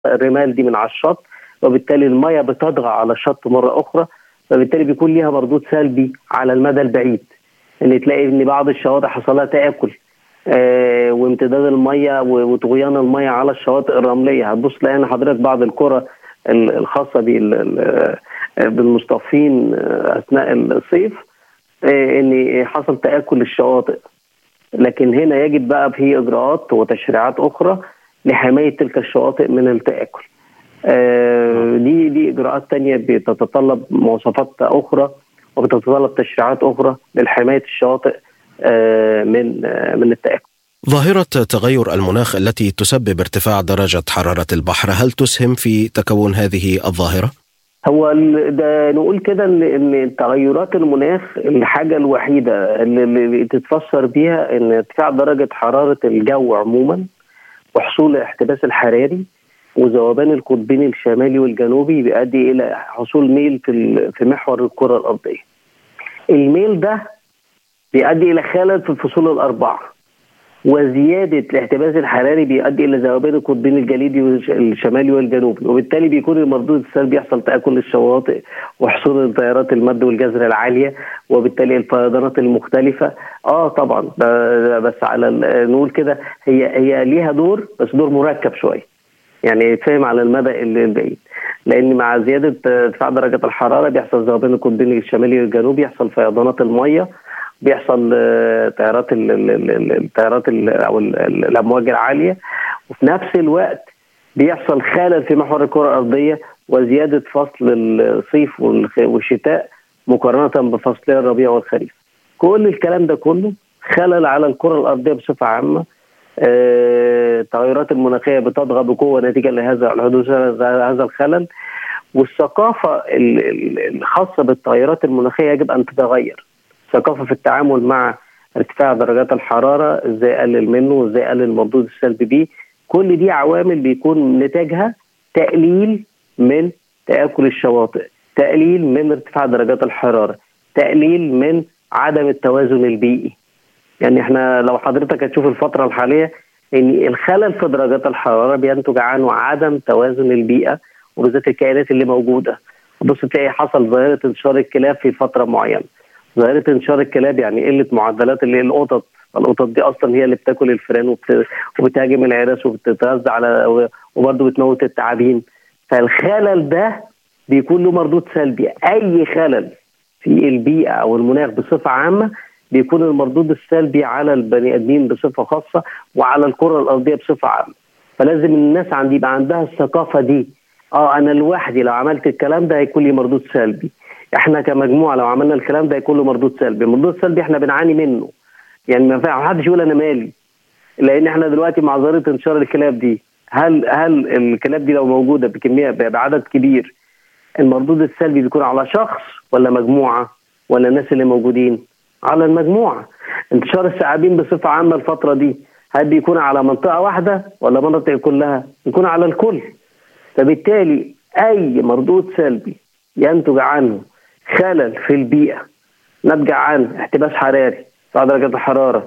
الرمال دي من على الشط وبالتالي الميه بتطغى على الشط مره اخرى فبالتالي بيكون ليها مردود سلبي على المدى البعيد ان تلاقي ان بعض الشواطئ حصل لها تاكل آه وامتداد الميه وطغيان الميه على الشواطئ الرمليه هتبص تلاقي ان حضرتك بعض القرى الخاصه بالمصطفين اثناء الصيف آه ان حصل تاكل للشواطئ لكن هنا يجب بقى في اجراءات وتشريعات اخرى لحمايه تلك الشواطئ من التاكل. آه دي دي اجراءات تانية بتتطلب مواصفات اخرى وبتتطلب تشريعات اخرى لحمايه الشواطئ آه من آه من التاكل. ظاهرة تغير المناخ التي تسبب ارتفاع درجة حرارة البحر هل تسهم في تكون هذه الظاهرة؟ هو ده نقول كده ان ان تغيرات المناخ الحاجه الوحيده اللي, اللي تتفسر بيها ان ارتفاع درجه حراره الجو عموما وحصول الاحتباس الحراري وذوبان القطبين الشمالي والجنوبي بيؤدي الى حصول ميل في في محور الكره الارضيه. الميل ده بيؤدي الى خلل في الفصول الاربعه وزياده الاحتباس الحراري بيؤدي الى ذوبان القطبين الجليدي الشمالي والجنوبي وبالتالي بيكون المردود السلبي يحصل تاكل للشواطئ وحصول التيارات المد والجزر العاليه وبالتالي الفيضانات المختلفه اه طبعا بس على نقول كده هي هي ليها دور بس دور مركب شويه يعني يتفهم على المدى البعيد لان مع زياده ارتفاع درجه الحراره بيحصل ذوبان القطبين الشمالي والجنوبي يحصل فيضانات الميه بيحصل تيارات التيارات او الامواج العاليه وفي نفس الوقت بيحصل خلل في محور الكره الارضيه وزياده فصل الصيف والشتاء مقارنه بفصلي الربيع والخريف. كل الكلام ده كله خلل على الكره الارضيه بصفه عامه التغيرات المناخيه بتطغى بقوه نتيجه لهذا حدوث هذا الخلل والثقافه الخاصه بالتغيرات المناخيه يجب ان تتغير. ثقافه في التعامل مع ارتفاع درجات الحراره ازاي اقلل منه وازاي اقلل المردود السلبي بيه كل دي عوامل بيكون نتاجها تقليل من تاكل الشواطئ تقليل من ارتفاع درجات الحراره تقليل من عدم التوازن البيئي يعني احنا لو حضرتك هتشوف الفتره الحاليه ان الخلل في درجات الحراره بينتج عنه عدم توازن البيئه وبالذات الكائنات اللي موجوده بص تلاقي حصل ظاهره انتشار الكلاب في فتره معينه ظاهره انتشار الكلاب يعني قله معدلات اللي القطط القطط دي اصلا هي اللي بتاكل الفئران وبت... وبتهاجم العراس وبتتغذى على وبرضه بتموت التعابين فالخلل ده بيكون له مردود سلبي اي خلل في البيئه او المناخ بصفه عامه بيكون المردود السلبي على البني ادمين بصفه خاصه وعلى الكره الارضيه بصفه عامه فلازم الناس عندي يبقى عندها الثقافه دي اه انا لوحدي لو عملت الكلام ده هيكون لي مردود سلبي احنا كمجموعه لو عملنا الكلام ده هيكون له مردود سلبي المردود السلبي احنا بنعاني منه يعني ما حدش يقول انا مالي لان احنا دلوقتي مع ظاهره انتشار الكلاب دي هل هل الكلاب دي لو موجوده بكميه بعدد كبير المردود السلبي بيكون على شخص ولا مجموعه ولا الناس اللي موجودين على المجموعه انتشار الثعابين بصفه عامه الفتره دي هل بيكون على منطقه واحده ولا مناطق كلها يكون على الكل فبالتالي اي مردود سلبي ينتج عنه خلل في البيئه نتج عن احتباس حراري ارتفاع درجه الحراره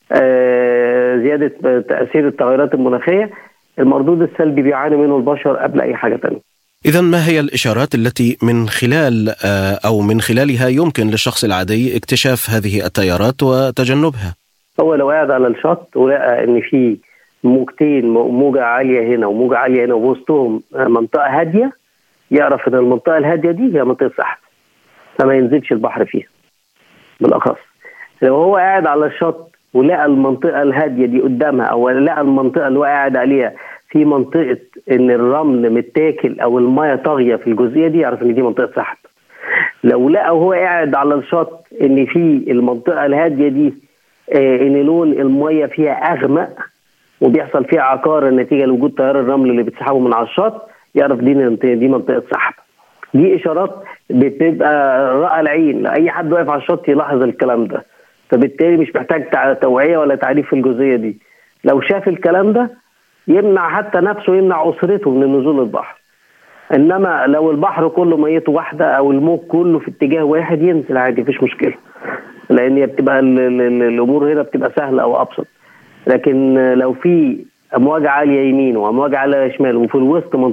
آه، زياده تاثير التغيرات المناخيه المردود السلبي بيعاني منه البشر قبل اي حاجه ثانيه إذا ما هي الإشارات التي من خلال أو من خلالها يمكن للشخص العادي اكتشاف هذه التيارات وتجنبها؟ هو لو قاعد على الشط ولقى إن في موجتين موجة عالية هنا وموجة عالية هنا ووسطهم منطقة هادية يعرف إن المنطقة الهادية دي هي منطقة سحب فما ينزلش البحر فيها بالأخص لو هو قاعد على الشط ولقى المنطقة الهادية دي قدامها أو لقى المنطقة اللي هو قاعد عليها في منطقه ان الرمل متاكل او الميه طاغيه في الجزئيه دي يعرف ان دي منطقه سحب. لو لقى وهو قاعد على الشط ان في المنطقه الهاديه دي آه ان لون الميه فيها اغمق وبيحصل فيها عقاره نتيجه لوجود تيار الرمل اللي بتسحبه من على الشط يعرف دي دي منطقه سحب. دي اشارات بتبقى راى العين لاي حد واقف على الشط يلاحظ الكلام ده. فبالتالي مش محتاج توعيه ولا تعريف في الجزئيه دي. لو شاف الكلام ده يمنع حتى نفسه يمنع اسرته من نزول البحر انما لو البحر كله ميته واحده او الموج كله في اتجاه واحد ينزل عادي مفيش مشكله لان هي بتبقى الامور هنا بتبقى سهله او ابسط لكن لو في امواج عاليه يمين وامواج عاليه شمال وفي الوسط